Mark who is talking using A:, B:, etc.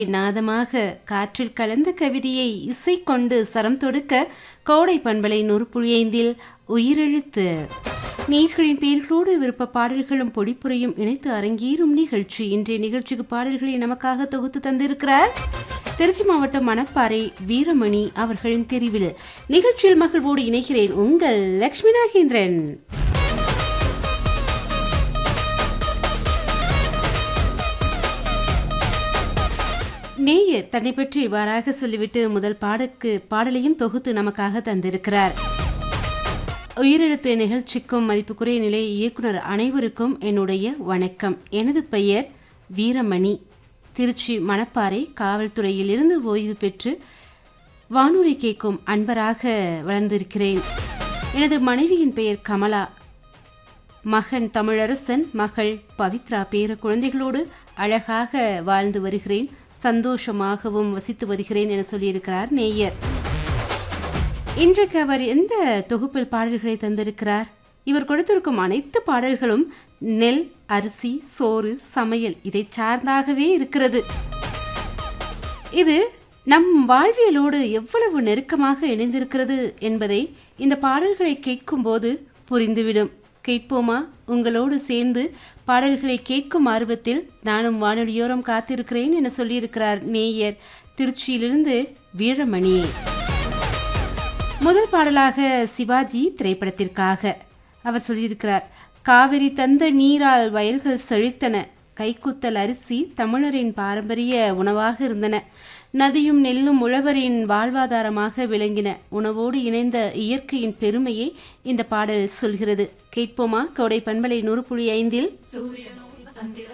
A: நாதமாக காற்றில் கலந்த கவிதையை இசை கொண்டு சரம் தொடுக்க கோடை பண்பலை நூறு புள்ளி ஐந்தில் உயிரெழுத்து நீர்களின் பெயர்களோடு விருப்ப பாடல்களும் பொடிப்புரையும் இணைத்து அரங்கேறும் நிகழ்ச்சி இன்றைய நிகழ்ச்சிக்கு பாடல்களை நமக்காக தொகுத்து தந்திருக்கிறார் திருச்சி மாவட்டம் மணப்பாறை வீரமணி அவர்களின் தெரிவில் நிகழ்ச்சியில் மகிழ்வோடு இணைகிறேன் உங்கள் லக்ஷ்மி நாகேந்திரன் நேயர் தன்னை பற்றி இவ்வாறாக சொல்லிவிட்டு முதல் பாடற்கு பாடலையும் தொகுத்து நமக்காக தந்திருக்கிறார் உயிரெழுத்து நிகழ்ச்சிக்கும் மதிப்புக்குரிய நிலைய இயக்குனர் அனைவருக்கும் என்னுடைய வணக்கம் எனது பெயர் வீரமணி திருச்சி மணப்பாறை காவல்துறையில் இருந்து ஓய்வு பெற்று வானொலி கேட்கும் அன்பராக வளர்ந்திருக்கிறேன் எனது மனைவியின் பெயர் கமலா மகன் தமிழரசன் மகள் பவித்ரா பேர குழந்தைகளோடு அழகாக வாழ்ந்து வருகிறேன் சந்தோஷமாகவும் வசித்து வருகிறேன் என சொல்லியிருக்கிறார் நேயர் இன்றைக்கு அவர் எந்த தொகுப்பில் பாடல்களை தந்திருக்கிறார் இவர் கொடுத்திருக்கும் அனைத்து பாடல்களும் நெல் அரிசி சோறு சமையல் இதை சார்ந்தாகவே இருக்கிறது இது நம் வாழ்வியலோடு எவ்வளவு நெருக்கமாக இணைந்திருக்கிறது என்பதை இந்த பாடல்களை கேட்கும்போது புரிந்துவிடும் கேட்போமா உங்களோடு சேர்ந்து பாடல்களை கேட்கும் ஆர்வத்தில் நானும் வானொலியோரம் காத்திருக்கிறேன் என சொல்லியிருக்கிறார் நேயர் திருச்சியிலிருந்து வீரமணி முதல் பாடலாக சிவாஜி திரைப்படத்திற்காக அவர் சொல்லியிருக்கிறார் காவிரி தந்த நீரால் வயல்கள் செழித்தன கைக்குத்தல் அரிசி தமிழரின் பாரம்பரிய உணவாக இருந்தன நதியும் நெல்லும் உழவரின் வாழ்வாதாரமாக விளங்கின உணவோடு இணைந்த இயற்கையின் பெருமையை இந்த பாடல் சொல்கிறது கேட்போமா கோடை பண்பலை நூறு புள்ளி ஐந்தில்